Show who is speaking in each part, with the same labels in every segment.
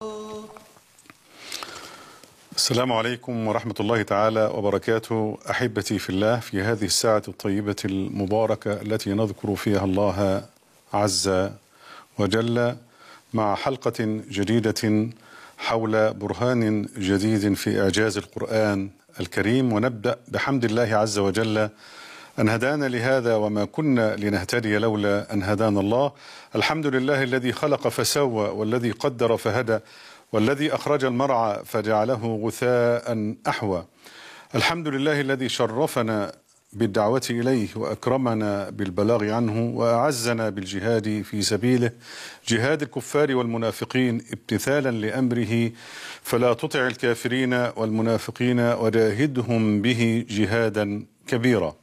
Speaker 1: السلام عليكم ورحمة الله تعالى وبركاته أحبتي في الله في هذه الساعة الطيبة المباركة التي نذكر فيها الله عز وجل مع حلقة جديدة حول برهان جديد في إعجاز القرآن الكريم ونبدأ بحمد الله عز وجل أن هدانا لهذا وما كنا لنهتدي لولا أن هدانا الله الحمد لله الذي خلق فسوى والذي قدر فهدى والذي أخرج المرعى فجعله غثاء أحوى الحمد لله الذي شرفنا بالدعوة إليه وأكرمنا بالبلاغ عنه وأعزنا بالجهاد في سبيله جهاد الكفار والمنافقين امتثالا لأمره فلا تطع الكافرين والمنافقين وجاهدهم به جهادا كبيرا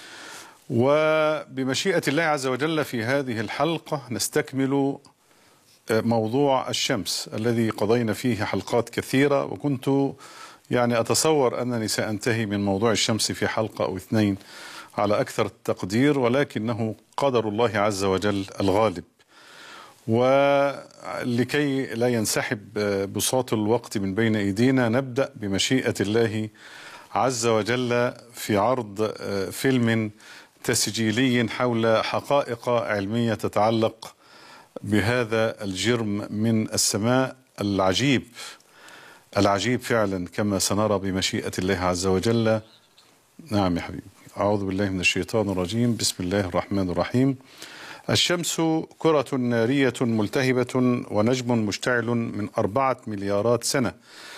Speaker 1: وبمشيئة الله عز وجل في هذه الحلقة نستكمل موضوع الشمس الذي قضينا فيه حلقات كثيرة وكنت يعني أتصور أنني سأنتهي من موضوع الشمس في حلقة أو اثنين على أكثر التقدير ولكنه قدر الله عز وجل الغالب ولكي لا ينسحب بساط الوقت من بين أيدينا نبدأ بمشيئة الله عز وجل في عرض فيلم تسجيلي حول حقائق علمية تتعلق بهذا الجرم من السماء العجيب العجيب فعلا كما سنرى بمشيئة الله عز وجل نعم يا حبيبي أعوذ بالله من الشيطان الرجيم بسم الله الرحمن الرحيم الشمس كرة نارية ملتهبة ونجم مشتعل من أربعة مليارات سنة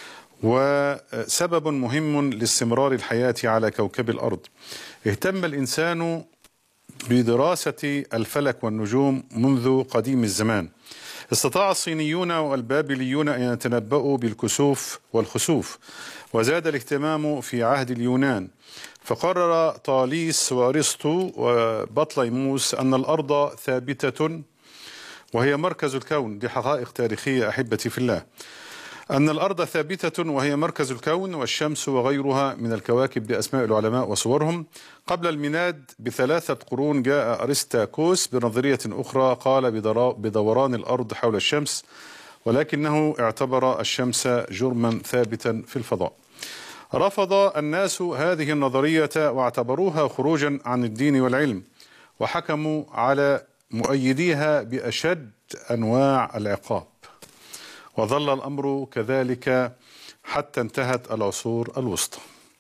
Speaker 1: وسبب مهم لاستمرار الحياة على كوكب الأرض اهتم الإنسان بدراسة الفلك والنجوم منذ قديم الزمان استطاع الصينيون والبابليون أن يتنبؤوا بالكسوف والخسوف وزاد الاهتمام في عهد اليونان فقرر طاليس وارسطو وبطليموس أن الأرض ثابتة وهي مركز الكون دي حقائق تاريخية أحبتي في الله أن الأرض ثابتة وهي مركز الكون والشمس وغيرها من الكواكب بأسماء العلماء وصورهم قبل الميلاد بثلاثة قرون جاء أرسطاكوس بنظرية أخرى قال بدوران الأرض حول الشمس ولكنه اعتبر الشمس جرما ثابتا في الفضاء رفض الناس هذه النظرية واعتبروها خروجا عن الدين والعلم وحكموا على مؤيديها بأشد أنواع العقاب وظل الأمر كذلك حتى انتهت العصور الوسطى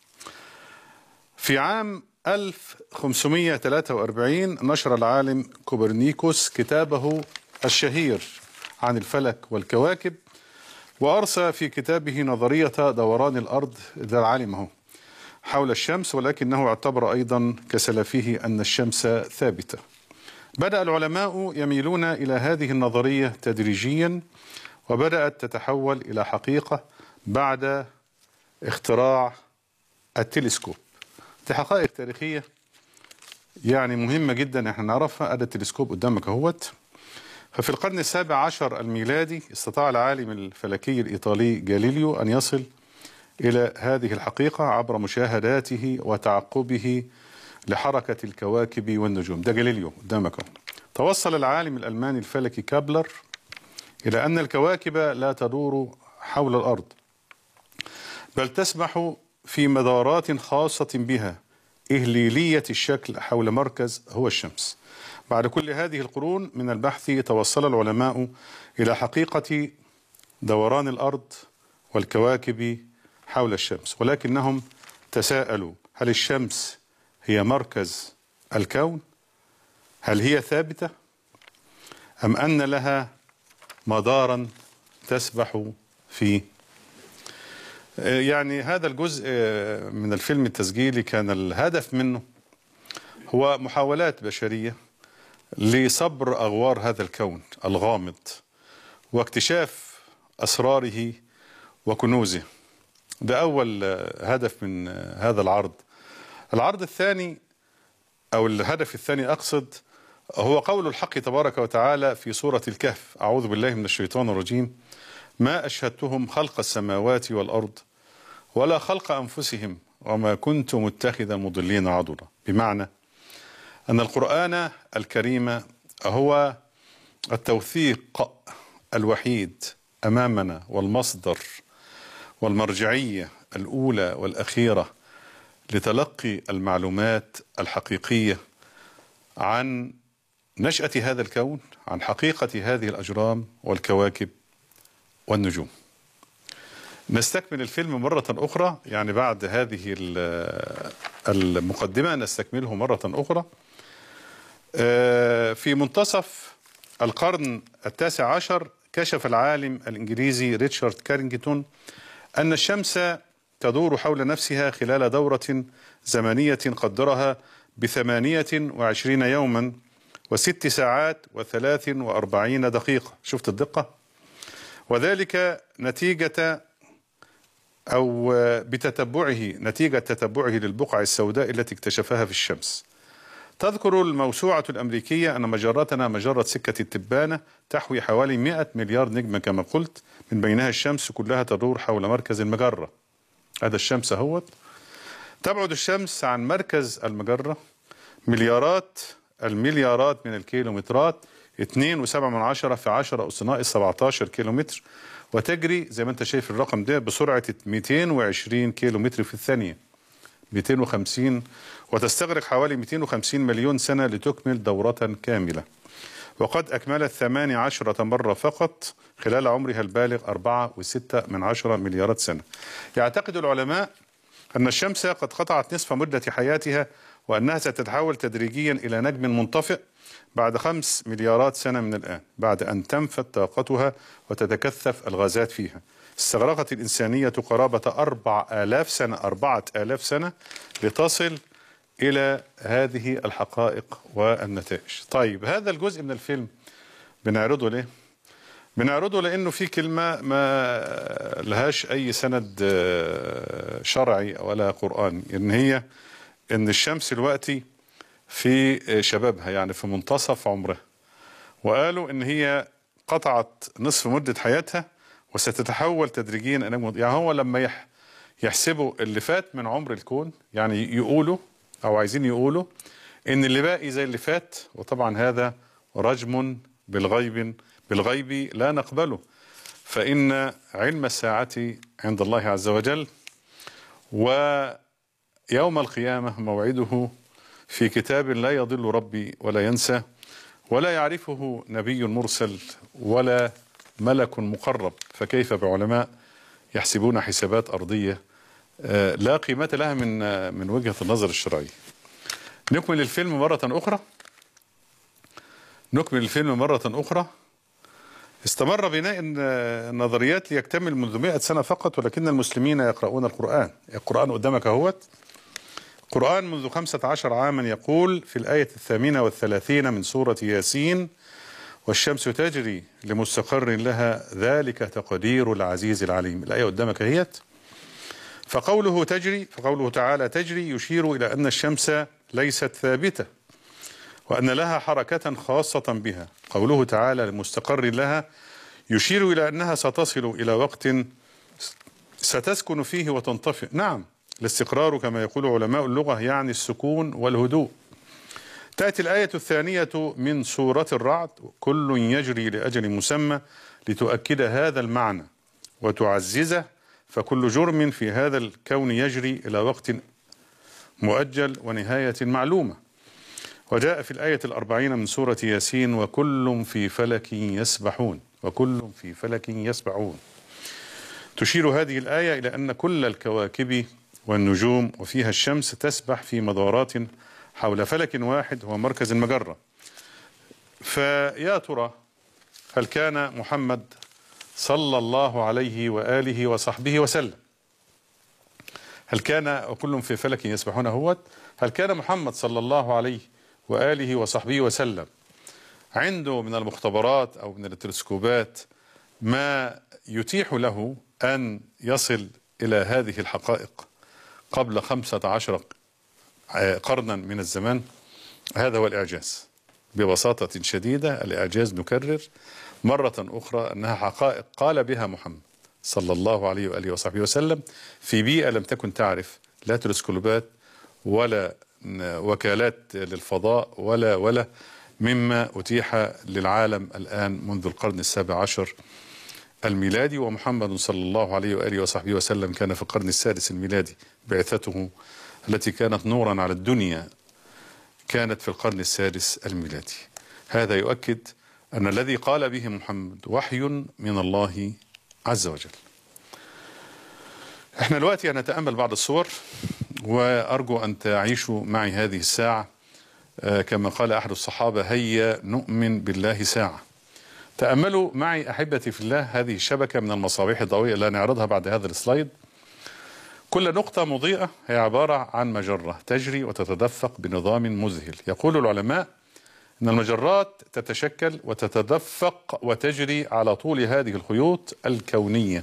Speaker 1: في عام 1543 نشر العالم كوبرنيكوس كتابه الشهير عن الفلك والكواكب وأرسى في كتابه نظرية دوران الأرض ده العالم هو حول الشمس ولكنه اعتبر أيضا كسلفه أن الشمس ثابتة بدأ العلماء يميلون إلى هذه النظرية تدريجيا وبدأت تتحول إلى حقيقة بعد اختراع التلسكوب دي حقائق تاريخية يعني مهمة جدا احنا نعرفها ادي التلسكوب قدامك اهوت ففي القرن السابع عشر الميلادي استطاع العالم الفلكي الإيطالي جاليليو أن يصل إلى هذه الحقيقة عبر مشاهداته وتعقبه لحركة الكواكب والنجوم ده جاليليو قدامك توصل العالم الألماني الفلكي كابلر إلى أن الكواكب لا تدور حول الأرض بل تسبح في مدارات خاصة بها إهليلية الشكل حول مركز هو الشمس بعد كل هذه القرون من البحث توصل العلماء إلى حقيقة دوران الأرض والكواكب حول الشمس ولكنهم تساءلوا هل الشمس هي مركز الكون هل هي ثابتة أم أن لها مدارا تسبح فيه يعني هذا الجزء من الفيلم التسجيلي كان الهدف منه هو محاولات بشرية لصبر أغوار هذا الكون الغامض واكتشاف أسراره وكنوزه ده أول هدف من هذا العرض العرض الثاني أو الهدف الثاني أقصد هو قول الحق تبارك وتعالى في سورة الكهف أعوذ بالله من الشيطان الرجيم ما أشهدتهم خلق السماوات والأرض ولا خلق أنفسهم وما كنت متخذ مضلين عضدا بمعنى أن القرآن الكريم هو التوثيق الوحيد أمامنا والمصدر والمرجعية الأولى والأخيرة لتلقي المعلومات الحقيقية عن نشأة هذا الكون عن حقيقة هذه الأجرام والكواكب والنجوم نستكمل الفيلم مرة أخرى يعني بعد هذه المقدمة نستكمله مرة أخرى في منتصف القرن التاسع عشر كشف العالم الإنجليزي ريتشارد كارينجتون أن الشمس تدور حول نفسها خلال دورة زمنية قدرها بثمانية وعشرين يوما وست ساعات وثلاث وأربعين دقيقة شفت الدقة وذلك نتيجة أو بتتبعه نتيجة تتبعه للبقع السوداء التي اكتشفها في الشمس تذكر الموسوعة الأمريكية أن مجرتنا مجرة سكة التبانة تحوي حوالي 100 مليار نجمة كما قلت من بينها الشمس كلها تدور حول مركز المجرة هذا الشمس اهوت تبعد الشمس عن مركز المجرة مليارات المليارات من الكيلومترات 2.7 من عشرة في 10 أس ناقص 17 كيلومتر وتجري زي ما انت شايف الرقم ده بسرعة 220 كيلومتر في الثانية 250 وتستغرق حوالي 250 مليون سنة لتكمل دورة كاملة وقد أكملت 18 مرة فقط خلال عمرها البالغ 4.6 من عشرة مليارات سنة يعتقد العلماء أن الشمس قد قطعت نصف مدة حياتها وأنها ستتحول تدريجيا إلى نجم منطفئ بعد خمس مليارات سنة من الآن بعد أن تنفد طاقتها وتتكثف الغازات فيها استغرقت الإنسانية قرابة أربع آلاف سنة أربعة آلاف سنة لتصل إلى هذه الحقائق والنتائج طيب هذا الجزء من الفيلم بنعرضه ليه؟ بنعرضه لأنه في كلمة ما لهاش أي سند شرعي ولا قرآني إن هي إن الشمس دلوقتي في شبابها يعني في منتصف عمرها وقالوا إن هي قطعت نصف مدة حياتها وستتحول تدريجيا يعني هو لما يح يحسبوا اللي فات من عمر الكون يعني يقولوا او عايزين يقولوا ان اللي باقي زي اللي فات وطبعا هذا رجم بالغيب بالغيب لا نقبله فان علم الساعه عند الله عز وجل ويوم القيامه موعده في كتاب لا يضل ربي ولا ينسى ولا يعرفه نبي مرسل ولا ملك مقرب فكيف بعلماء يحسبون حسابات ارضيه لا قيمة لها من من وجهة النظر الشرعية. نكمل الفيلم مرة أخرى. نكمل الفيلم مرة أخرى. استمر بناء النظريات ليكتمل منذ 100 سنة فقط ولكن المسلمين يقرؤون القرآن. القرآن قدامك اهوت. القرآن منذ 15 عاما يقول في الآية الثامنة والثلاثين من سورة ياسين والشمس تجري لمستقر لها ذلك تقدير العزيز العليم. الآية قدامك اهيت. فقوله تجري فقوله تعالى تجري يشير إلى أن الشمس ليست ثابتة وأن لها حركة خاصة بها قوله تعالى لمستقر لها يشير إلى أنها ستصل إلى وقت ستسكن فيه وتنطفئ نعم الاستقرار كما يقول علماء اللغة يعني السكون والهدوء تأتي الآية الثانية من سورة الرعد كل يجري لأجل مسمى لتؤكد هذا المعنى وتعززه فكل جرم في هذا الكون يجري إلى وقت مؤجل ونهاية معلومة وجاء في الآية الأربعين من سورة ياسين وكل في فلك يسبحون وكل في فلك يسبحون تشير هذه الآية إلى أن كل الكواكب والنجوم وفيها الشمس تسبح في مدارات حول فلك واحد هو مركز المجرة فيا ترى هل كان محمد صلى الله عليه وآله وصحبه وسلم هل كان وكل في فلك يسبحون هوت هل كان محمد صلى الله عليه وآله وصحبه وسلم عنده من المختبرات أو من التلسكوبات ما يتيح له أن يصل إلى هذه الحقائق قبل خمسة عشر قرنا من الزمان هذا هو الإعجاز ببساطة شديدة الإعجاز نكرر مرة أخرى أنها حقائق قال بها محمد صلى الله عليه وآله وصحبه وسلم في بيئة لم تكن تعرف لا تلسكوبات ولا وكالات للفضاء ولا ولا مما أتيح للعالم الآن منذ القرن السابع عشر الميلادي ومحمد صلى الله عليه وآله وصحبه وسلم كان في القرن السادس الميلادي بعثته التي كانت نورا على الدنيا كانت في القرن السادس الميلادي هذا يؤكد أن الذي قال به محمد وحي من الله عز وجل احنا دلوقتي هنتأمل بعض الصور وأرجو أن تعيشوا معي هذه الساعة آه، كما قال أحد الصحابة هيا نؤمن بالله ساعة تأملوا معي أحبتي في الله هذه الشبكة من المصابيح الضوئية اللي هنعرضها بعد هذا السلايد كل نقطة مضيئة هي عبارة عن مجرة تجري وتتدفق بنظام مذهل يقول العلماء أن المجرات تتشكل وتتدفق وتجري على طول هذه الخيوط الكونية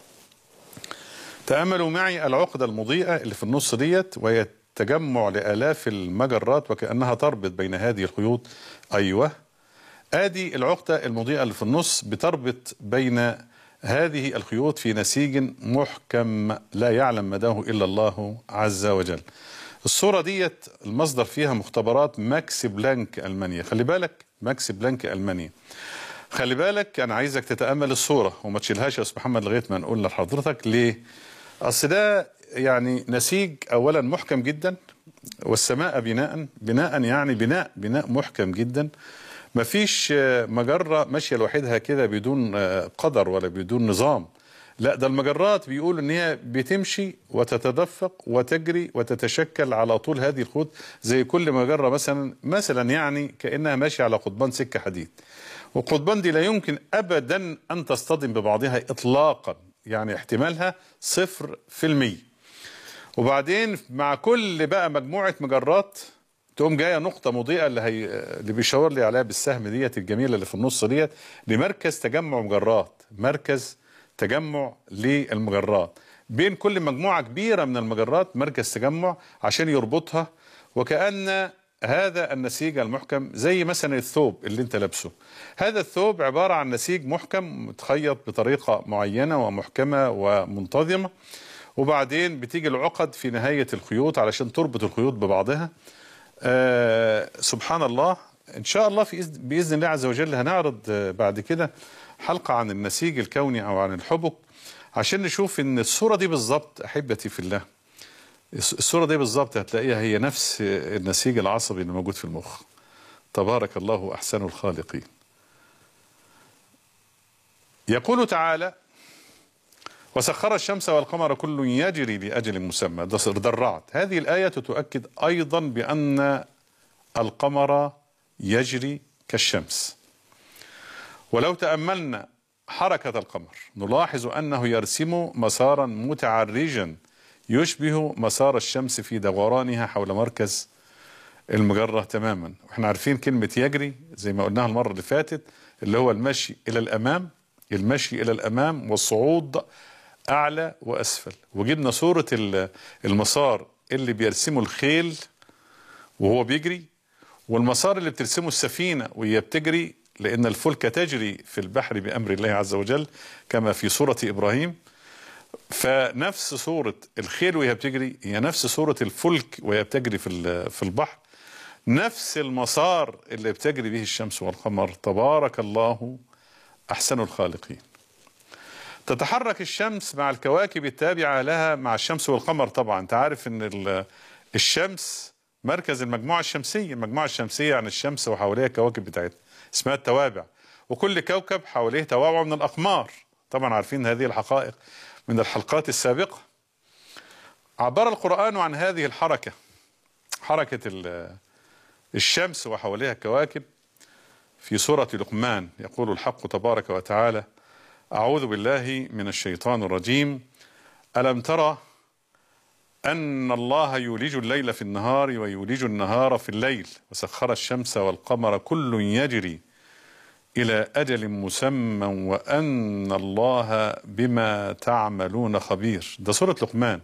Speaker 1: تأملوا معي العقدة المضيئة اللي في النص ديت وهي تجمع لآلاف المجرات وكأنها تربط بين هذه الخيوط أيوة آدي العقدة المضيئة اللي في النص بتربط بين هذه الخيوط في نسيج محكم لا يعلم مداه إلا الله عز وجل الصورة ديت المصدر فيها مختبرات ماكس بلانك ألمانيا خلي بالك ماكس بلانك ألمانيا خلي بالك أنا عايزك تتأمل الصورة وما تشيلهاش يا أستاذ محمد لغاية ما نقول لحضرتك ليه أصل ده يعني نسيج أولا محكم جدا والسماء بناء بناء يعني بناء بناء محكم جدا مفيش آه، مجرة ماشية لوحدها كده بدون آه، قدر ولا بدون نظام لا ده المجرات بيقولوا ان هي بتمشي وتتدفق وتجري وتتشكل على طول هذه الخطوط زي كل مجرة مثلا مثلا يعني كأنها ماشية على قضبان سكة حديد والقضبان دي لا يمكن ابدا ان تصطدم ببعضها اطلاقا يعني احتمالها صفر في المية وبعدين مع كل بقى مجموعة مجرات تقوم جايه نقطه مضيئه اللي هي اللي بيشاور لي عليها بالسهم ديت الجميله اللي في النص ديت لمركز تجمع مجرات مركز تجمع للمجرات بين كل مجموعه كبيره من المجرات مركز تجمع عشان يربطها وكأن هذا النسيج المحكم زي مثلا الثوب اللي انت لابسه هذا الثوب عبارة عن نسيج محكم متخيط بطريقة معينة ومحكمة ومنتظمة وبعدين بتيجي العقد في نهاية الخيوط علشان تربط الخيوط ببعضها آه سبحان الله ان شاء الله في إذن- باذن الله عز وجل هنعرض آه، بعد كده حلقه عن النسيج الكوني او عن الحبك عشان نشوف ان الصوره دي بالظبط احبتي في الله الص- الصوره دي بالظبط هتلاقيها هي نفس آه، النسيج العصبي اللي موجود في المخ تبارك الله احسن الخالقين يقول تعالى وسخر الشمس والقمر كل يجري لأجل مسمى ده ده الرعد هذه الآية تؤكد أيضا بأن القمر يجري كالشمس ولو تأملنا حركة القمر نلاحظ أنه يرسم مسارا متعرجا يشبه مسار الشمس في دورانها حول مركز المجرة تماما واحنا عارفين كلمة يجري زي ما قلناها المرة اللي فاتت اللي هو المشي إلى الأمام المشي إلى الأمام والصعود أعلى وأسفل وجبنا صورة ال- المسار اللي بيرسمه الخيل وهو بيجري والمسار اللي بترسمه السفينة وهي بتجري لأن الفلك تجري في البحر بأمر الله عز وجل كما في سورة إبراهيم فنفس صورة الخيل وهي بتجري هي نفس صورة الفلك وهي بتجري في ال- في البحر نفس المسار اللي بتجري به الشمس والقمر تبارك الله أحسن الخالقين تتحرك الشمس مع الكواكب التابعة لها مع الشمس والقمر طبعا انت عارف ان ال- الشمس مركز المجموعة الشمسية المجموعة الشمسية عن الشمس وحواليها الكواكب بتاعتها اسمها التوابع وكل كوكب حواليه توابع من الأقمار طبعا عارفين هذه الحقائق من الحلقات السابقة عبر القرآن عن هذه الحركة حركة ال- الشمس وحواليها الكواكب في سورة لقمان يقول الحق تبارك وتعالى أعوذ بالله من الشيطان الرجيم ألم ترى أن الله يولج الليل في النهار ويولج النهار في الليل وسخر الشمس والقمر كل يجري إلى أجل مسمى وأن الله بما تعملون خبير ده سورة لقمان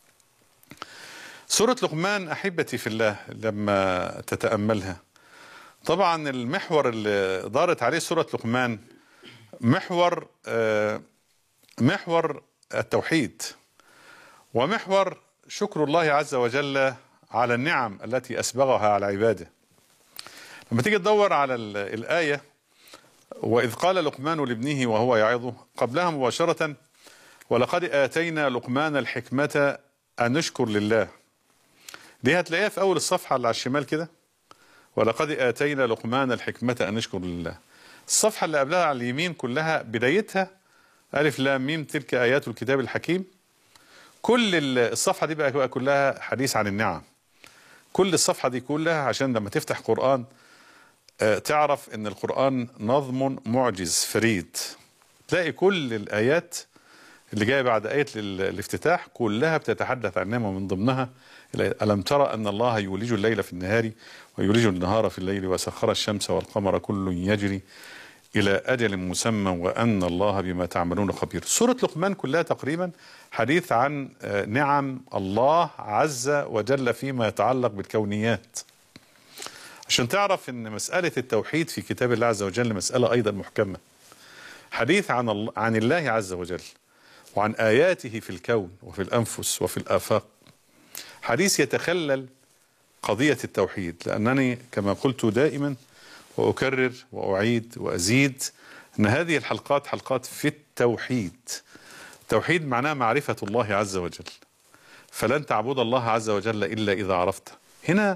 Speaker 1: سورة لقمان أحبتي في الله لما تتأملها طبعا المحور اللي دارت عليه سورة لقمان محور آه، محور التوحيد ومحور شكر الله عز وجل على النعم التي أسبغها على عباده لما تيجي تدور على ال- الآية وإذ قال لقمان لابنه وهو يعظه قبلها مباشرة ولقد آتينا لقمان الحكمة أن نشكر لله دي هتلاقيها في أول الصفحة اللي على الشمال كده ولقد آتينا لقمان الحكمة أن نشكر لله الصفحة اللي قبلها على اليمين كلها بدايتها ألف لام ميم تلك آيات الكتاب الحكيم كل الصفحة دي بقى كلها حديث عن النعم كل الصفحة دي كلها عشان لما تفتح قرآن تعرف ان القرآن نظم معجز فريد تلاقي كل الآيات اللي جاية بعد آية الافتتاح كلها بتتحدث عن نعمة من ضمنها ألم ترى أن الله يولج الليل في النهار ويولج النهار في الليل وسخر الشمس والقمر كل يجري إلى أجل مسمى وأن الله بما تعملون خبير سورة لقمان كلها تقريبا حديث عن نعم الله عز وجل فيما يتعلق بالكونيات عشان تعرف ان مسألة التوحيد في كتاب الله عز وجل مسألة ايضا محكمة حديث عن الله عن الله عز وجل وعن آياته في الكون وفي الأنفس وفي الآفاق حديث يتخلل قضية التوحيد لأنني كما قلت دائما وأكرر وأعيد وأزيد أن هذه الحلقات حلقات في التوحيد التوحيد معناه معرفة الله عز وجل فلن تعبد الله عز وجل إلا إذا عرفته هنا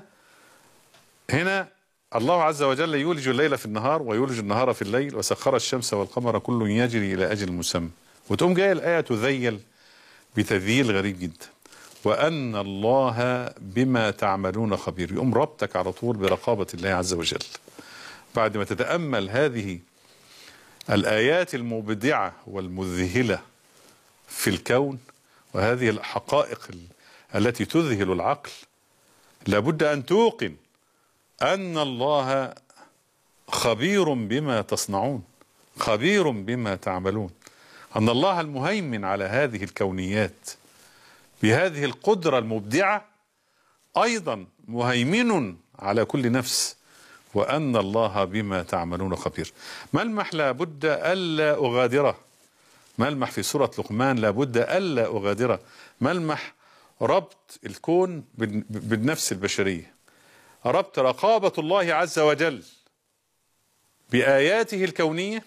Speaker 1: هنا الله عز وجل يولج الليل في النهار ويولج النهار في الليل وسخر الشمس والقمر كل يجري إلى أجل مسمى وتقوم جاية الآية تذيل بتذييل غريب جدا وأن الله بما تعملون خبير يقوم ربطك على طول برقابة الله عز وجل بعد ما تتأمل هذه الآيات المبدعة والمذهلة في الكون وهذه الحقائق التي تذهل العقل لابد أن توقن أن الله خبير بما تصنعون خبير بما تعملون أن الله المهيمن على هذه الكونيات بهذه القدرة المبدعة أيضا مهيمن على كل نفس وأن الله بما تعملون خبير ملمح لابد ألا أغادره ملمح في سورة لقمان لابد ألا أغادره ملمح ربط الكون بالنفس البشرية ربط رقابة الله عز وجل بآياته الكونية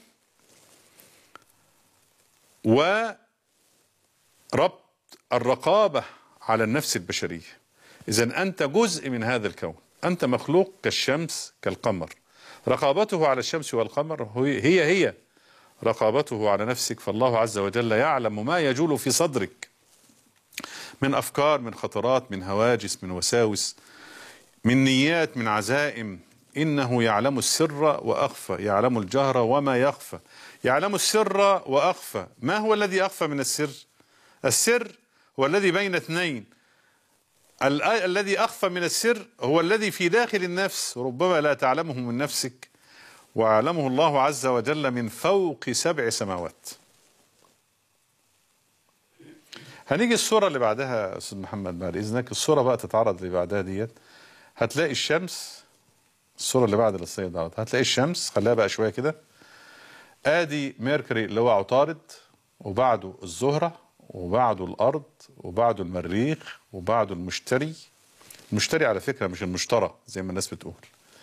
Speaker 1: وربط الرقابة على النفس البشرية إذا أنت جزء من هذا الكون أنت مخلوق كالشمس كالقمر رقابته على الشمس والقمر هي هي رقابته على نفسك فالله عز وجل يعلم ما يجول في صدرك من أفكار من خطرات من هواجس من وساوس من نيات من عزائم إنه يعلم السر وأخفى يعلم الجهر وما يخفى يعلم السر وأخفى ما هو الذي أخفى من السر السر هو الذي بين اثنين ال الذي أخفى من السر هو الذي في داخل النفس ربما لا تعلمه من نفسك وعلمه الله عز وجل من فوق سبع سماوات هنيجي الصورة اللي بعدها أستاذ محمد بعد إذنك الصورة بقى تتعرض اللي بعدها ديت هتلاقي الشمس الصورة اللي بعد السيد عرض هتلاقي الشمس خليها بقى شوية كده ادي ميركوري اللي هو عطارد وبعده الزهرة وبعده الارض وبعده المريخ وبعده المشتري المشتري على فكرة مش المشترى زي ما الناس بتقول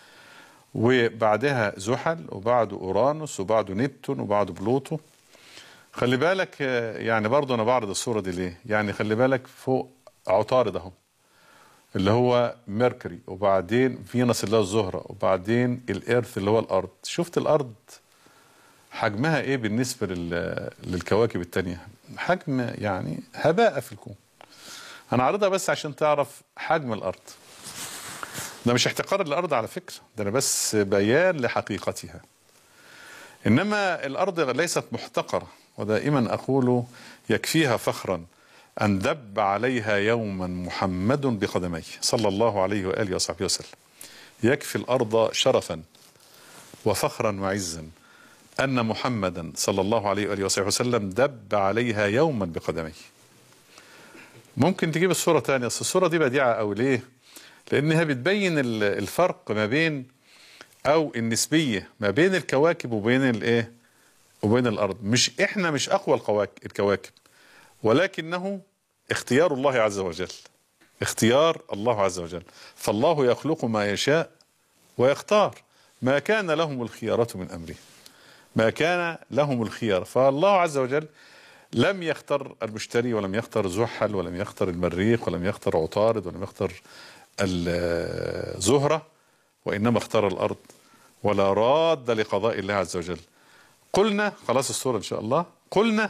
Speaker 1: وبعدها زحل وبعده اورانوس وبعده نبتون وبعده بلوتو خلي بالك يعني برضه انا بعرض الصورة دي ليه يعني خلي بالك فوق عطارد اهو اللي هو ميركوري وبعدين فينوس اللي هو الزهرة وبعدين الإيرث اللي هو الأرض شفت الأرض حجمها إيه بالنسبة للكواكب التانية حجم يعني هباء في الكون أنا عارضها بس عشان تعرف حجم الأرض ده مش احتقار الأرض على فكرة ده أنا بس بيان لحقيقتها إنما الأرض ليست محتقرة ودائما أقول يكفيها فخرا أن دب عليها يوما محمد بقدميه صلى الله عليه وآله وصحبه وسلم يكفي الأرض شرفا وفخرا وعزا أن محمدا صلى الله عليه وآله وصحبه وسلم دب عليها يوما بقدميه ممكن تجيب الصورة تانية أصل الصورة دي بديعة أو ليه لأنها بتبين الفرق ما بين أو النسبية ما بين الكواكب وبين الإيه وبين الأرض مش إحنا مش أقوى الكواكب ولكنه اختيار الله عز وجل اختيار الله عز وجل فالله يخلق ما يشاء ويختار ما كان لهم الخيارة من أمره ما كان لهم الخيار فالله عز وجل لم يختر المشتري ولم يختر زحل ولم يختر المريخ ولم يختر عطارد ولم يختر الزهرة وإنما اختار الأرض ولا راد لقضاء الله عز وجل قلنا خلاص الصورة إن شاء الله قلنا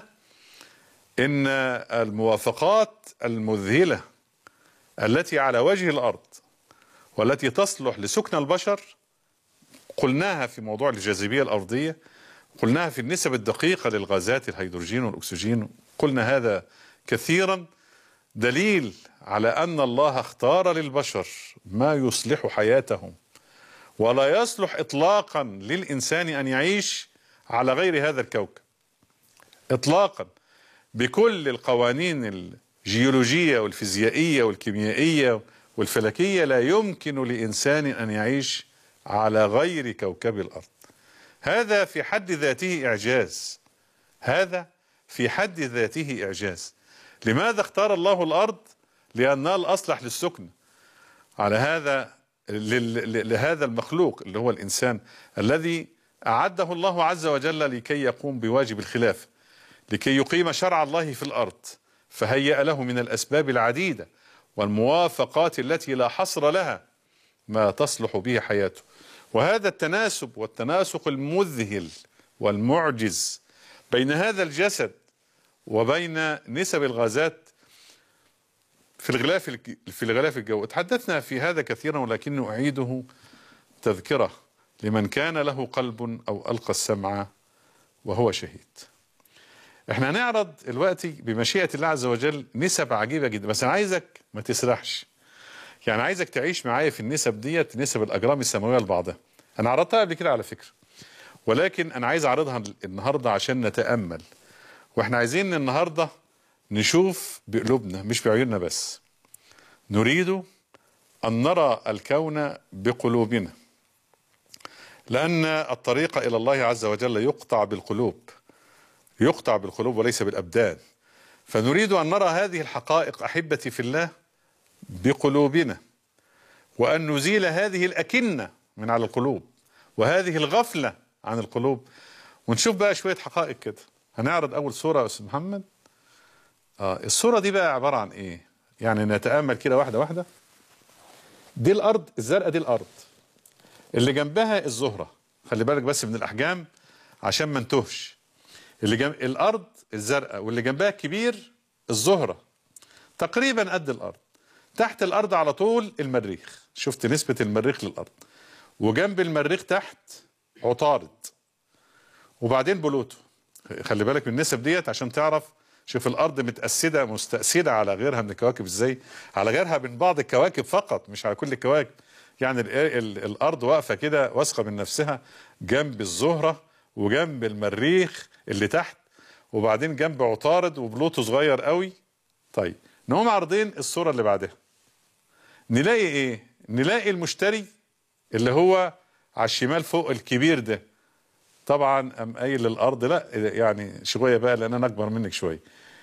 Speaker 1: إن الموافقات المذهلة التي على وجه الأرض والتي تصلح لسكن البشر قلناها في موضوع الجاذبية الأرضية قلناها في النسب الدقيقة للغازات الهيدروجين والأكسجين قلنا هذا كثيرا دليل على أن الله اختار للبشر ما يصلح حياتهم ولا يصلح إطلاقا للإنسان أن يعيش على غير هذا الكوكب إطلاقا بكل القوانين الجيولوجية والفيزيائية والكيميائية والفلكية لا يمكن لإنسان أن يعيش على غير كوكب الأرض هذا في حد ذاته إعجاز هذا في حد ذاته إعجاز لماذا اختار الله الأرض لأنها الأصلح للسكن على هذا لهذا المخلوق اللي هو الإنسان الذي أعده الله عز وجل لكي يقوم بواجب الخلافة لكي يقيم شرع الله في الأرض فهيأ له من الأسباب العديدة والموافقات التي لا حصر لها ما تصلح به حياته وهذا التناسب والتناسق المذهل والمعجز بين هذا الجسد وبين نسب الغازات في الغلاف في الغلاف الجوي تحدثنا في هذا كثيرا ولكن أعيده تذكرة لمن كان له قلب أو ألقى السمع وهو شهيد احنا هنعرض دلوقتي بمشيئة الله عز وجل نسب عجيبة جدا بس انا عايزك ما تسرحش يعني عايزك تعيش معايا في النسب ديت نسب الاجرام السماويه لبعضها انا عرضتها قبل كده على فكره ولكن انا عايز اعرضها النهارده عشان نتامل واحنا عايزين النهارده نشوف بقلوبنا مش بعيوننا بس نريد ان نرى الكون بقلوبنا لان الطريق الى الله عز وجل يقطع بالقلوب يقطع بالقلوب وليس بالابدان فنريد ان نرى هذه الحقائق احبتي في الله بقلوبنا وأن نزيل هذه الأكنة من على القلوب وهذه الغفلة عن القلوب ونشوف بقى شوية حقائق كده هنعرض أول صورة يا أستاذ محمد آه الصورة دي بقى عبارة عن إيه يعني نتأمل كده واحدة واحدة دي الأرض الزرقاء دي الأرض اللي جنبها الزهرة خلي بالك بس من الأحجام عشان ما نتوهش اللي جنب الأرض الزرقاء واللي جنبها الكبير الزهرة تقريبا قد الأرض تحت الارض على طول المريخ شفت نسبة المريخ للارض وجنب المريخ تحت عطارد وبعدين بلوتو خلي بالك من النسب ديت عشان تعرف شوف الارض متأسدة مستأسدة على غيرها من الكواكب ازاي على غيرها من بعض الكواكب فقط مش على كل الكواكب يعني ال ال الارض واقفة كده واثقة من نفسها جنب الزهرة وجنب المريخ اللي تحت وبعدين جنب عطارد وبلوتو صغير قوي طيب نقوم عارضين الصورة اللي بعدها نلاقي ايه نلاقي المشتري اللي هو على الشمال فوق الكبير ده طبعا ام قايل للارض لا يعني شويه بقى لان انا اكبر منك شويه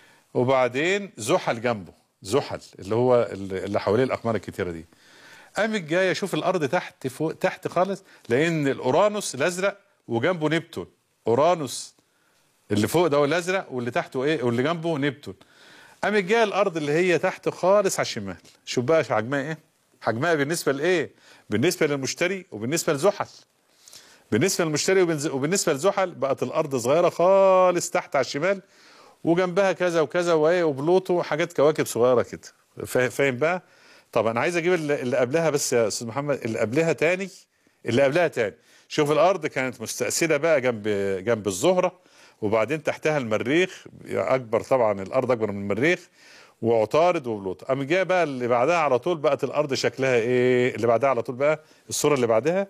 Speaker 1: وبعدين زحل جنبه زحل اللي هو اللي حواليه الاقمار الكتيره دي قامت جايه اشوف الارض تحت فوق تحت خالص لان الاورانوس الازرق وجنبه نبتون اورانوس اللي فوق ده هو الازرق واللي تحته ايه واللي جنبه نبتون قامت جايه الارض اللي هي تحت خالص على الشمال شوف بقى حجمها ايه حجمها بالنسبه لايه بالنسبه للمشتري وبالنسبه لزحل بالنسبه للمشتري وبالنسبه لزحل بقت الارض صغيره خالص تحت على الشمال وجنبها كذا وكذا وايه وبلوتو حاجات كواكب صغيره كده فاهم بقى طب انا عايز اجيب اللي قبلها بس يا استاذ محمد اللي قبلها تاني اللي قبلها تاني شوف الارض كانت مستأسدة بقى جنب جنب الزهره وبعدين تحتها المريخ اكبر طبعا الارض اكبر من المريخ وعطارد وبلوتو قام جايه بقى اللي بعدها على طول بقت الارض شكلها ايه اللي بعدها على طول بقى الصوره اللي بعدها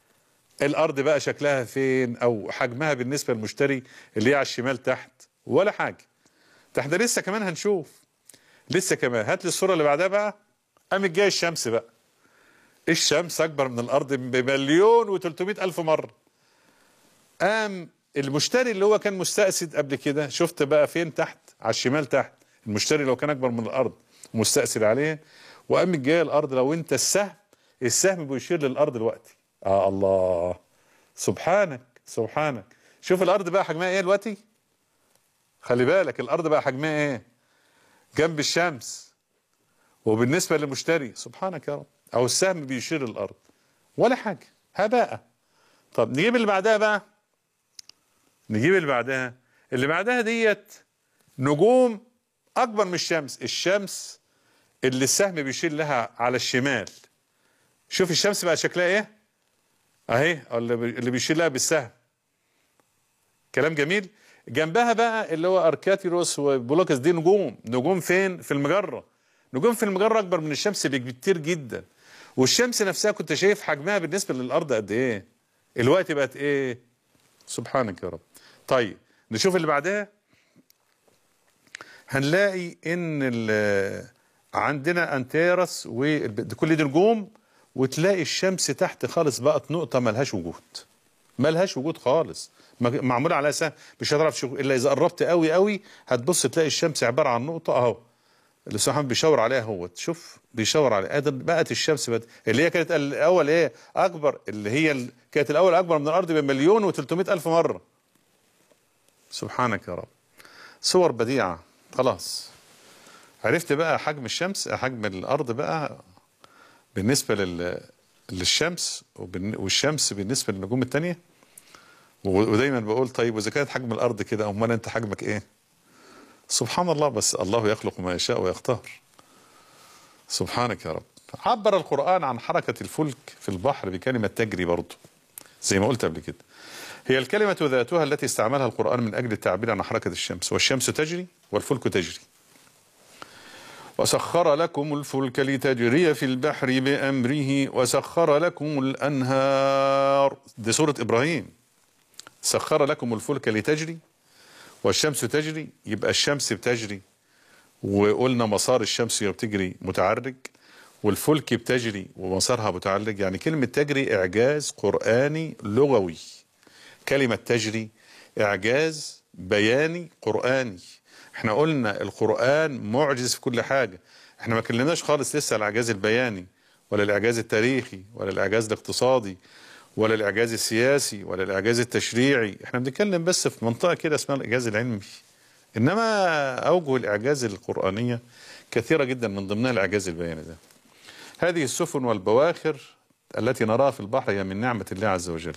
Speaker 1: الارض بقى شكلها فين او حجمها بالنسبه للمشتري اللي هي على الشمال تحت ولا حاجه تحت لسه كمان هنشوف لسه كمان هات لي الصوره اللي بعدها بقى قامت جايه الشمس بقى الشمس اكبر من الارض بمليون و300 الف مره قام المشتري اللي هو كان مستأسد قبل كده شفت بقى فين تحت على الشمال تحت المشتري لو كان اكبر من الارض مستأسد عليه وقام جايه الارض لو انت السهم السهم بيشير للارض دلوقتي اه الله سبحانك سبحانك شوف الارض بقى حجمها ايه دلوقتي خلي بالك الارض بقى حجمها ايه جنب الشمس وبالنسبة للمشتري سبحانك يا رب او السهم بيشير الارض ولا حاجة هباء طب نجيب اللي بعدها بقى نجيب اللي بعدها اللي بعدها ديت نجوم اكبر من الشمس الشمس اللي السهم بيشير لها على الشمال شوف الشمس بقى شكلها ايه اهي اللي بي- اللي بيشير لها بالسهم كلام جميل جنبها بقى اللي هو اركاتيروس وبولوكس دي نجوم نجوم فين في المجره نجوم في المجره اكبر من الشمس بكتير جدا والشمس نفسها كنت شايف حجمها بالنسبه للارض قد ايه الوقت بقت ايه سبحانك يا رب طيب نشوف اللي بعدها هنلاقي ان ال- عندنا انتيرس وكل دي نجوم وتلاقي الشمس تحت خالص بقت نقطه ملهاش وجود ملهاش وجود خالص م- معموله على اساس مش هتعرف تشوف الا اذا قربت قوي قوي هتبص تلاقي الشمس عباره عن نقطه اهو اللي سبحان بيشاور عليها هو شوف بيشاور عليها ادي بقت الشمس بقت اللي هي كانت الاول ايه اكبر اللي هي ال... كانت الاول اكبر من الارض بمليون و300 الف مره سبحانك يا رب صور بديعه خلاص عرفت بقى حجم الشمس حجم الارض بقى بالنسبه لل للشمس وبالن- والشمس بالنسبه للنجوم التانية و- ودايما بقول طيب واذا كانت حجم الارض كده امال انت حجمك ايه سبحان الله بس الله يخلق ما يشاء ويختار سبحانك يا رب عبر القرآن عن حركة الفلك في البحر بكلمة تجري برضه زي ما قلت قبل كده هي الكلمة ذاتها التي استعملها القرآن من أجل التعبير عن حركة الشمس والشمس تجري والفلك تجري وسخر لكم الفلك لتجري في البحر بأمره وسخر لكم الأنهار دي سورة إبراهيم سخر لكم الفلك لتجري والشمس تجري يبقى الشمس بتجري وقلنا مسار الشمس بتجري متعرج والفلك بتجري ومسارها متعرج يعني كلمة تجري إعجاز قرآني لغوي كلمة تجري إعجاز بياني قرآني احنا قلنا القرآن معجز في كل حاجة احنا ما كلمناش خالص لسه الإعجاز البياني ولا الإعجاز التاريخي ولا الإعجاز الاقتصادي ولا الإعجاز السياسي ولا الإعجاز التشريعي احنا بنتكلم بس في منطقة كده اسمها الإعجاز العلمي إنما أوجه الإعجاز القرآنية كثيرة جدا من ضمنها الإعجاز البياني ده هذه السفن والبواخر التي نراها في البحر هي من نعمة الله عز وجل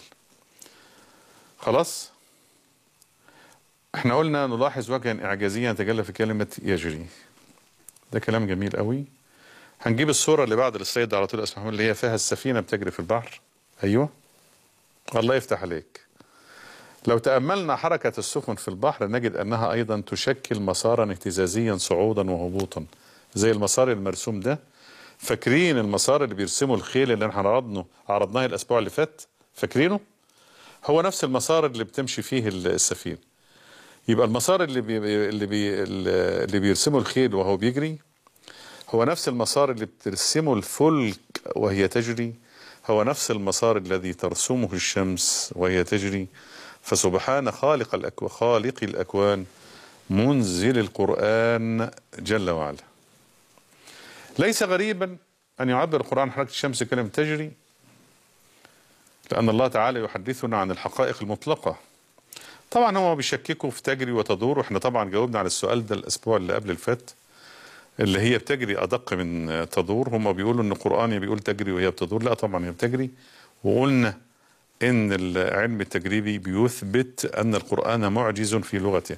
Speaker 1: خلاص احنا قلنا نلاحظ وجها إعجازيا تجلى في كلمة يجري ده كلام جميل قوي هنجيب الصورة اللي بعد السيد على طول اسمها اللي هي فيها السفينة بتجري في البحر أيوه الله يفتح عليك لو تأملنا حركة السفن في البحر نجد أنها أيضا تشكل مسارا اهتزازيا صعودا وهبوطا زي المسار المرسوم ده فاكرين المسار اللي بيرسمه الخيل اللي احنا عرضناه عرضناه الأسبوع اللي فات فاكرينه هو نفس المسار اللي بتمشي فيه السفينة يبقى المسار اللي بي اللي بي اللي بيرسمه الخيل وهو بيجري هو نفس المسار اللي بترسمه الفلك وهي تجري هو نفس المسار الذي ترسمه الشمس وهي تجري فسبحان خالق الأكو خالق الأكوان منزل القرآن جل وعلا ليس غريبا أن يعبر القرآن عن حركة الشمس كلمة تجري لأن الله تعالى يحدثنا عن الحقائق المطلقة طبعا هم بيشككوا في تجري وتدور واحنا طبعا جاوبنا على السؤال ده الأسبوع اللي قبل الفات اللي هي بتجري أدق من تدور هم بيقولوا أن القرآن بيقول تجري وهي بتدور لا طبعا هي بتجري وقلنا ان العلم التجريبي بيثبت ان القرآن معجز في لغته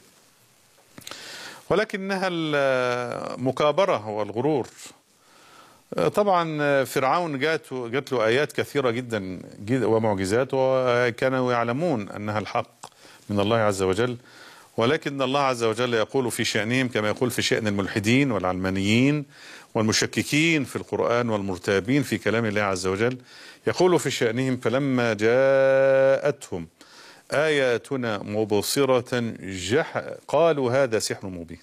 Speaker 1: ولكنها المكابرة والغرور طبعا فرعون جات جات له آيات كثيرة جدا ومعجزات وكانوا يعلمون أنها الحق من الله عز وجل ولكن الله عز وجل يقول في شأنهم كما يقول في شأن الملحدين والعلمانيين والمشككين في القرآن والمرتابين في كلام الله عز وجل يقول في شأنهم فلما جاءتهم آياتنا مبصرة جح قالوا هذا سحر مبين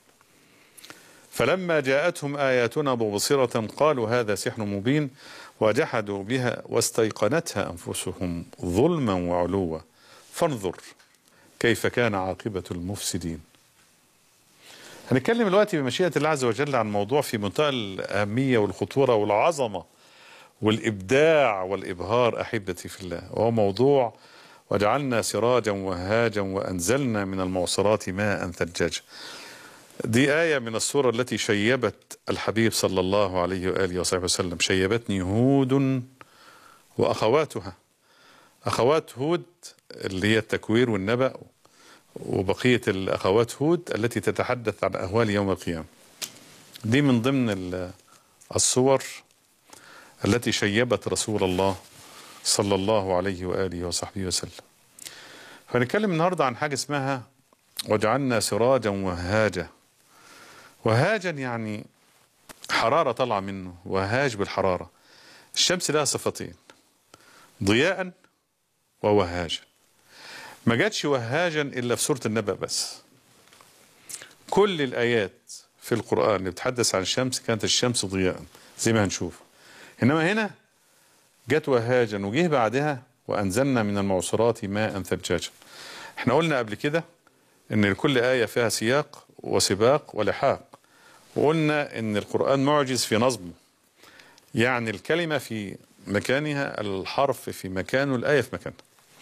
Speaker 1: فلما جاءتهم آياتنا مبصرة قالوا هذا سحر مبين وجحدوا بها واستيقنتها أنفسهم ظلما وعلوا فانظر كيف كان عاقبة المفسدين هنتكلم دلوقتي بمشيئة الله عز وجل عن موضوع في منتهى الأهمية والخطورة والعظمة والإبداع والإبهار أحبتي في الله وهو موضوع وجعلنا سراجا وهاجا وأنزلنا من المعصرات ماء ثجاجا دي آية من السورة التي شيبت الحبيب صلى الله عليه وآله وصحبه وسلم شيبتني هود وأخواتها أخوات هود اللي هي التكوير والنبأ وبقية الأخوات هود التي تتحدث عن أهوال يوم القيامة دي من ضمن الصور التي شيبت رسول الله صلى الله عليه وآله وصحبه وسلم فنتكلم النهاردة عن حاجة اسمها وجعلنا سراجا وهاجا وهاجا يعني حرارة طالعة منه وهاج بالحرارة الشمس لها صفتين ضياء ووهاجا ما جاتش وهاجا إلا في سورة النبأ بس كل الآيات في القرآن اللي بتحدث عن الشمس كانت الشمس ضياء زي ما هنشوف إنما هنا جت وهاجا وجه بعدها وأنزلنا من المعصرات ماء ثجاجا احنا قلنا قبل كده ان لكل آية فيها سياق وسباق ولحاق وقلنا ان القرآن معجز في نظمه يعني الكلمة في مكانها الحرف في مكانه الآية في مكانها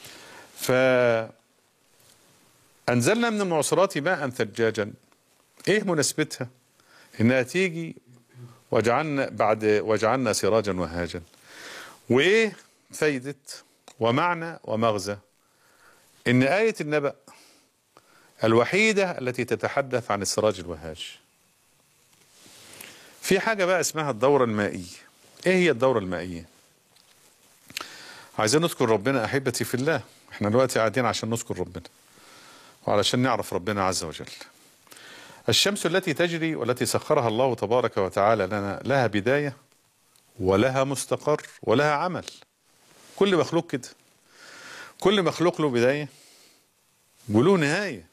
Speaker 1: فأنزلنا من المعصرات ماء ثجاجا ايه مناسبتها انها تيجي وجعلنا بعد وجعلنا سراجا وهاجا وايه فايدة ومعنى ومغزى ان آية النبأ الوحيدة التي تتحدث عن السراج الوهاج في حاجة بقى اسمها الدورة المائية ايه هي الدورة المائية عايزين نذكر ربنا احبتي في الله احنا دلوقتي قاعدين عشان نذكر ربنا وعلشان نعرف ربنا عز وجل الشمس التي تجري والتي سخرها الله تبارك وتعالى لنا لها بداية ولها مستقر ولها عمل كل مخلوق كده كل مخلوق له بداية وله نهاية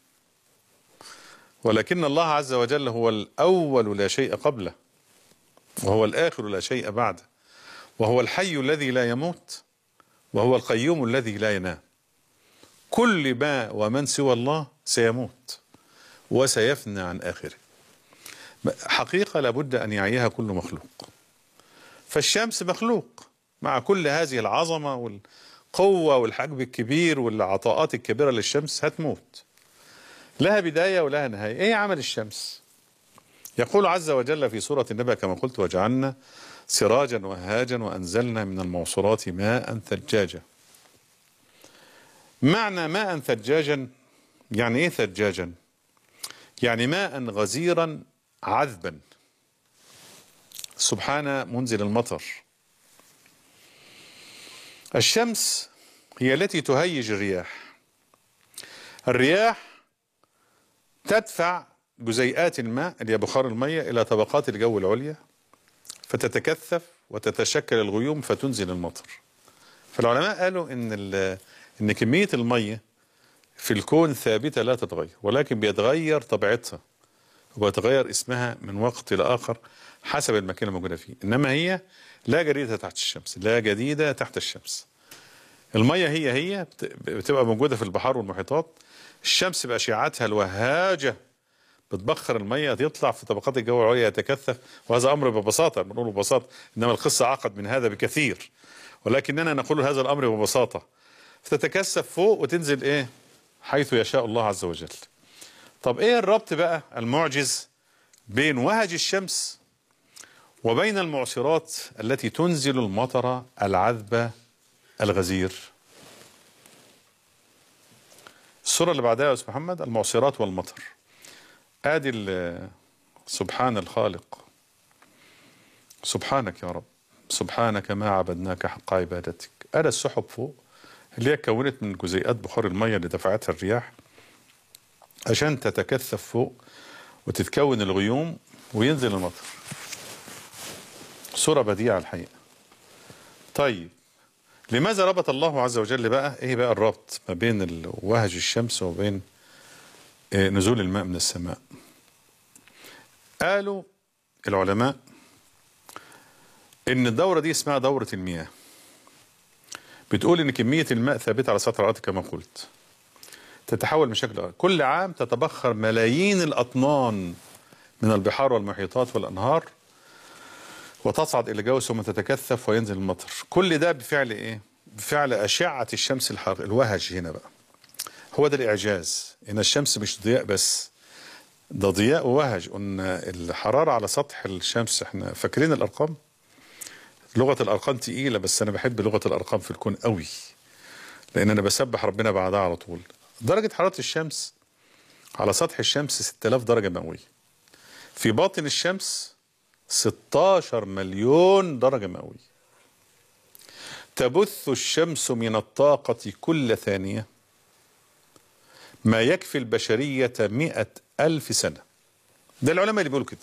Speaker 1: ولكن الله عز وجل هو الأول لا شيء قبله وهو الآخر لا شيء بعده وهو الحي الذي لا يموت وهو القيوم الذي لا ينام كل ما ومن سوى الله سيموت وسيفنى عن آخره حقيقة لابد أن يعيها كل مخلوق فالشمس مخلوق مع كل هذه العظمة والقوة والحجم الكبير والعطاءات الكبيرة للشمس هتموت لها بداية ولها نهاية ايه عمل الشمس يقول عز وجل في سورة النبأ كما قلت وجعلنا سراجا وهاجا وأنزلنا من المعصرات ماء ثجاجا معنى ماء ثجاجا يعني ايه ثجاجا يعني ماء غزيرا عذبا سبحان منزل المطر الشمس هي التي تهيج الرياح الرياح تدفع جزيئات الماء اللي هي بخار المية إلى طبقات الجو العليا فتتكثف وتتشكل الغيوم فتنزل المطر فالعلماء قالوا إن إن كمية المية في الكون ثابتة لا تتغير ولكن بيتغير طبيعتها ويتغير اسمها من وقت لآخر حسب المكان الموجودة فيه إنما هي لا جديدة تحت الشمس لا جديدة تحت الشمس المية هي هي بتبقى موجودة في البحار والمحيطات الشمس بأشعتها الوهاجة بتبخر المية تطلع في طبقات الجو العليا يتكثف وهذا أمر ببساطة بنقول ببساطة إنما القصة أعقد من هذا بكثير ولكننا نقول هذا الأمر ببساطة فتتكثف فوق وتنزل إيه حيث يشاء الله عز وجل طب إيه الربط بقى المعجز بين وهج الشمس وبين المعصرات التي تنزل المطر العذب الغزير الصورة اللي بعدها يا أستاذ محمد المعصرات والمطر ادي سبحان الخالق سبحانك يا رب سبحانك ما عبدناك حق عبادتك ادي السحب فوق اللي هي كونت من جزيئات بخار المية اللي دفعتها الرياح عشان تتكثف فوق وتتكون الغيوم وينزل المطر صورة بديعة الحقيقة طيب لماذا ربط الله عز وجل بقى ايه بقى الربط ما بين وهج الشمس وبين نزول الماء من السماء قالوا العلماء ان الدورة دي اسمها دورة المياه بتقول ان كمية الماء ثابتة على سطح الارض كما قلت تتحول من شكل كل عام تتبخر ملايين الاطنان من البحار والمحيطات والانهار وتصعد الى الجو ثم تتكثف وينزل المطر كل ده بفعل ايه فعل أشعة الشمس الحر الوهج هنا بقى هو ده الإعجاز إن الشمس مش ضياء بس ده ضياء ووهج قلنا الحرارة على سطح الشمس احنا فاكرين الأرقام لغة الأرقام تقيلة بس أنا بحب لغة الأرقام في الكون قوي لأن أنا بسبح ربنا بعدها على طول درجة حرارة الشمس على سطح الشمس 6000 درجة مئوية في باطن الشمس 16 مليون درجة مئوية تبث الشمس من الطاقة كل ثانية ما يكفي البشرية مئة ألف سنة ده العلماء اللي بيقولوا كده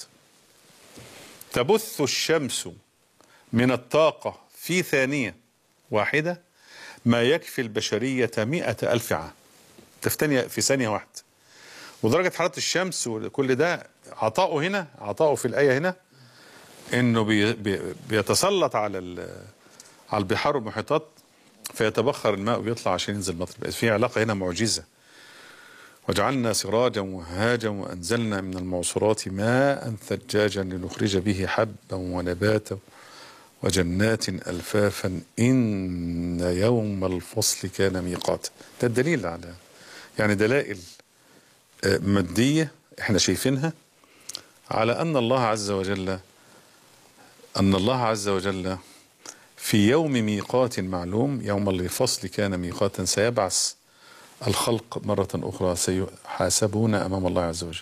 Speaker 1: تبث الشمس من الطاقة في ثانية واحدة ما يكفي البشرية مئة ألف عام ده في ثانية في ثانية واحدة ودرجة حرارة الشمس وكل ده عطاؤه هنا عطاؤه في الآية هنا إنه بي بي بيتسلط على على البحار والمحيطات فيتبخر الماء ويطلع عشان ينزل مطر في علاقة هنا معجزة وجعلنا سراجا وهاجا وأنزلنا من المعصرات ماء ثجاجا لنخرج به حبا ونباتا وجنات ألفافا إن يوم الفصل كان ميقاتا ده الدليل على يعني دلائل مادية احنا شايفينها على أن الله عز وجل أن الله عز وجل في يوم ميقات معلوم يوم الفصل كان ميقاتا سيبعث الخلق مرة أخرى سيحاسبون أمام الله عز وجل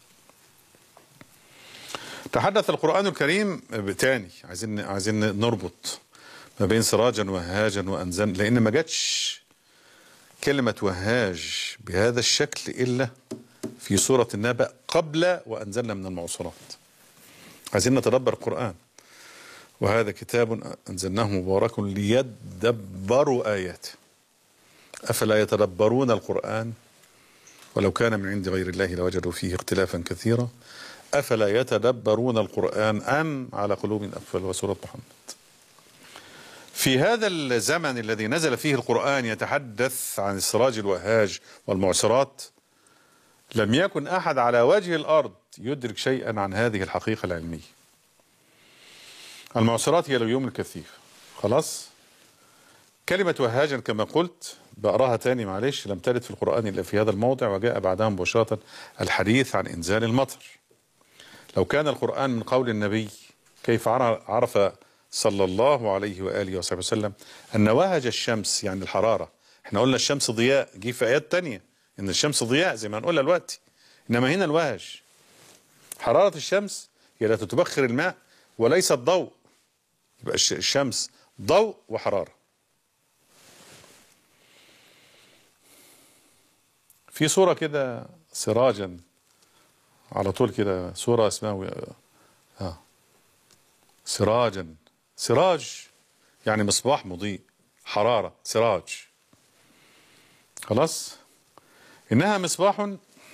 Speaker 1: تحدث القرآن الكريم تاني عايزين عايزين نربط ما بين سراجا وهاجا وأنزل لأن ما جاتش كلمة وهاج بهذا الشكل إلا في سورة النبأ قبل وأنزلنا من المعصرات عايزين نتدبر القرآن وهذا كتاب أنزلناه مبارك ليدبروا آياته أفلا يتدبرون القرآن ولو كان من عند غير الله لوجدوا فيه اختلافا كثيرا أفلا يتدبرون القرآن أم على قلوب أقفل وسورة محمد في هذا الزمن الذي نزل فيه القرآن يتحدث عن السراج الوهاج والمعصرات لم يكن أحد على وجه الأرض يدرك شيئا عن هذه الحقيقة العلمية المعصرات هي الغيوم الكثيف خلاص كلمة وهاجا كما قلت بقراها تاني معلش لم ترد في القرآن إلا في هذا الموضع وجاء بعدها مباشرة الحديث عن إنزال المطر لو كان القرآن من قول النبي كيف عرف صلى الله عليه وآله وصحبه وسلم أن وهج الشمس يعني الحرارة احنا قلنا الشمس ضياء جه في آيات تانية إن الشمس ضياء زي ما هنقولها دلوقتي إنما هنا الوهج حرارة الشمس هي التي تبخر الماء وليس الضوء يبقى الشمس ضوء وحرارة في صورة كده سراجا على طول كده صورة اسمها اه سراجا سراج يعني مصباح مضيء حرارة سراج خلاص إنها مصباح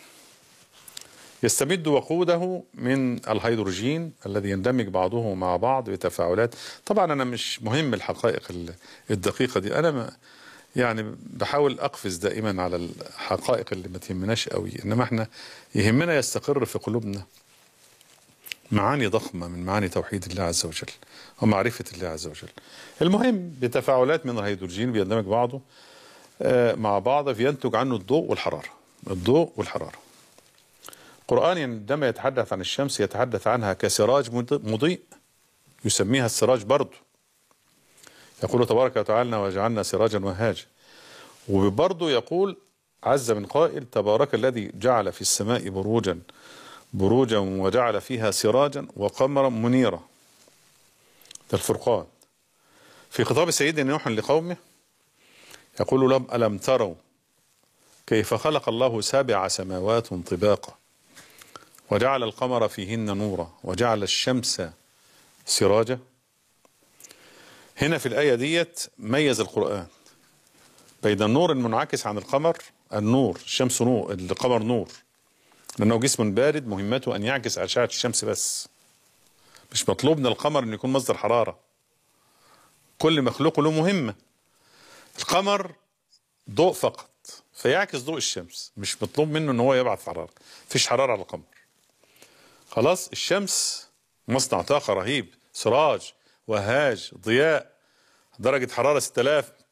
Speaker 1: يستمد وقوده من الهيدروجين الذي يندمج بعضه مع بعض بتفاعلات طبعا أنا مش مهم الحقائق الدقيقة دي أنا ما يعني بحاول أقفز دائما على الحقائق اللي ما تهمناش قوي إنما احنا يهمنا يستقر في قلوبنا معاني ضخمة من معاني توحيد الله عز وجل ومعرفة الله عز وجل المهم بتفاعلات من الهيدروجين بيندمج بعضه مع بعض فينتج عنه الضوء والحرارة الضوء والحرارة القرآن عندما يتحدث عن الشمس يتحدث عنها كسراج مضيء يسميها السراج برضه يقول تبارك وتعالى وجعلنا سراجا وهاجا وبرضه يقول عز من قائل تبارك الذي جعل في السماء بروجا بروجا وجعل فيها سراجا وقمرا منيرا ده الفرقان في خطاب سيدنا نوح لقومه يقول لهم ألم تروا كيف خلق الله سبع سماوات طباقا وجعل القمر فيهن نورا وجعل الشمس سراجا هنا في الآية ديت ميز القرآن بين النور المنعكس عن القمر النور الشمس نور القمر نور لأنه جسم بارد مهمته أن يعكس أشعة الشمس بس مش مطلوب من القمر أن يكون مصدر حرارة كل مخلوق له مهمة القمر ضوء فقط فيعكس ضوء الشمس مش مطلوب منه ان هو يبعث حرارة فيش حرارة على القمر خلاص الشمس مصنع طاقة رهيب سراج وهاج ضياء درجة حرارة 6000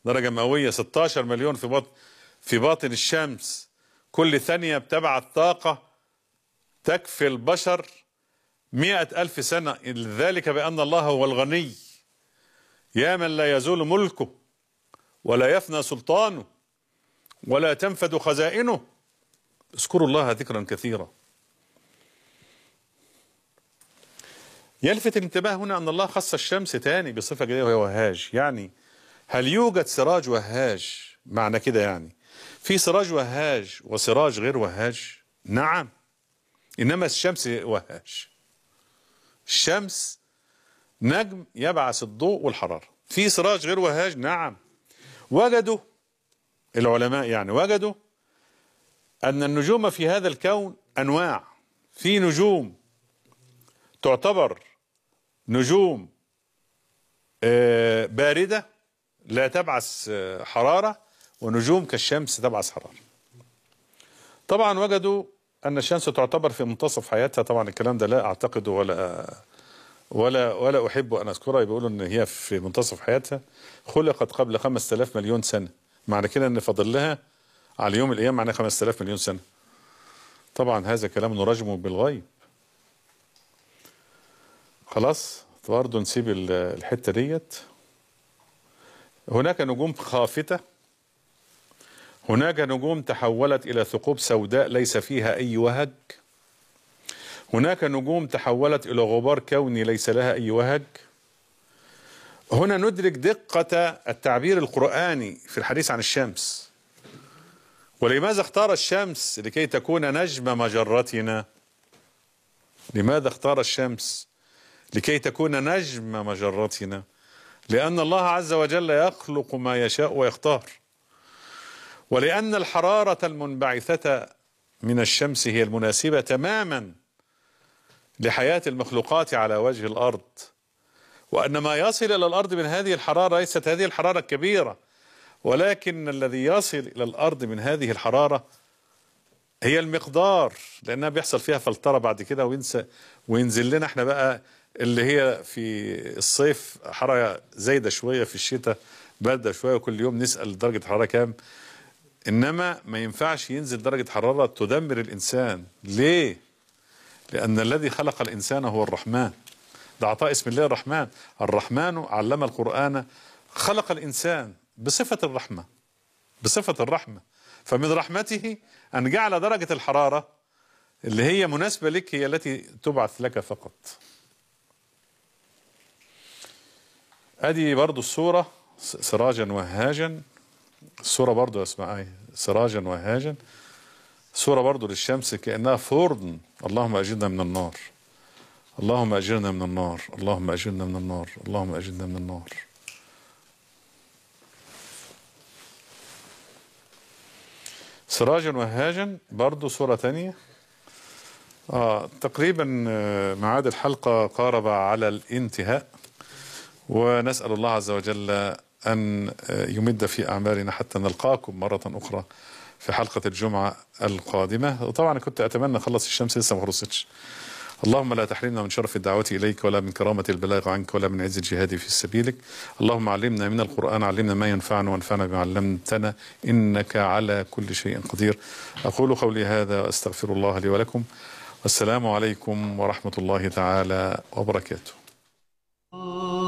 Speaker 1: درجة مئوية 16 مليون في بطن في باطن الشمس كل ثانية بتبعت طاقة تكفي البشر مئة ألف سنة ذلك بأن الله هو الغني يا من لا يزول ملكه ولا يفنى سلطانه ولا تنفد خزائنه اذكروا الله ذكرا كثيرا يلفت الانتباه هنا أن الله خص الشمس تاني بصفة جديدة وهي وهاج يعني هل يوجد سراج وهاج معنى كده يعني في سراج وهاج وسراج غير وهاج نعم إنما الشمس وهاج الشمس نجم يبعث الضوء والحرارة في سراج غير وهاج نعم وجدوا العلماء يعني وجدوا أن النجوم في هذا الكون أنواع في نجوم تعتبر نجوم باردة لا تبعث حرارة ونجوم كالشمس تبعث حرارة طبعا وجدوا أن الشمس تعتبر في منتصف حياتها طبعا الكلام ده لا أعتقد ولا ولا ولا أحب أن أذكرها بيقولوا أن هي في منتصف حياتها خلقت قبل 5000 مليون سنة معنى كده أن فاضل لها على يوم الأيام معناه 5000 مليون سنة طبعا هذا كلام نرجمه بالغيب خلاص برضه نسيب الحتة ديت هناك نجوم خافتة هناك نجوم تحولت إلى ثقوب سوداء ليس فيها أي وهج هناك نجوم تحولت إلى غبار كوني ليس لها أي وهج هنا ندرك دقة التعبير القرآني في الحديث عن الشمس ولماذا اختار الشمس لكي تكون نجم مجرتنا لماذا اختار الشمس لكي تكون نجم مجرتنا لأن الله عز وجل يخلق ما يشاء ويختار ولأن الحرارة المنبعثة من الشمس هي المناسبة تماما لحياة المخلوقات على وجه الأرض وأن ما يصل إلى الأرض من هذه الحرارة ليست هذه الحرارة الكبيرة ولكن الذي يصل إلى الأرض من هذه الحرارة هي المقدار لأنها بيحصل فيها فلترة بعد كده وينسى وينزل لنا احنا بقى اللي هي في الصيف حرارة زايدة شوية في الشتاء باردة شوية وكل يوم نسأل درجة الحرارة كام إنما ما ينفعش ينزل درجة حرارة تدمر الإنسان ليه؟ لأن الذي خلق الإنسان هو الرحمن ده عطاء اسم الله الرحمن الرحمن علم القرآن خلق الإنسان بصفة الرحمة بصفة الرحمة فمن رحمته أن جعل درجة الحرارة اللي هي مناسبة لك هي التي تبعث لك فقط ادي برضو الصورة سراجا وهاجا الصورة برضو اسمها ايه سراجا وهاجا صورة برضو للشمس كأنها فرن اللهم أجرنا من النار اللهم أجرنا من النار اللهم أجرنا من النار اللهم أجرنا من النار سراجا وهاجا برضو صورة تانية آه تقريبا ميعاد الحلقة قارب على الانتهاء ونسأل الله عز وجل أن يمد في أعمالنا حتى نلقاكم مرة أخرى في حلقة الجمعة القادمة وطبعا كنت أتمنى أخلص الشمس لسه ما خلصتش اللهم لا تحرمنا من شرف الدعوة إليك ولا من كرامة البلاغ عنك ولا من عز الجهاد في سبيلك اللهم علمنا من القرآن علمنا ما ينفعنا وانفعنا بما علمتنا إنك على كل شيء قدير أقول قولي هذا وأستغفر الله لي ولكم والسلام عليكم ورحمة الله تعالى وبركاته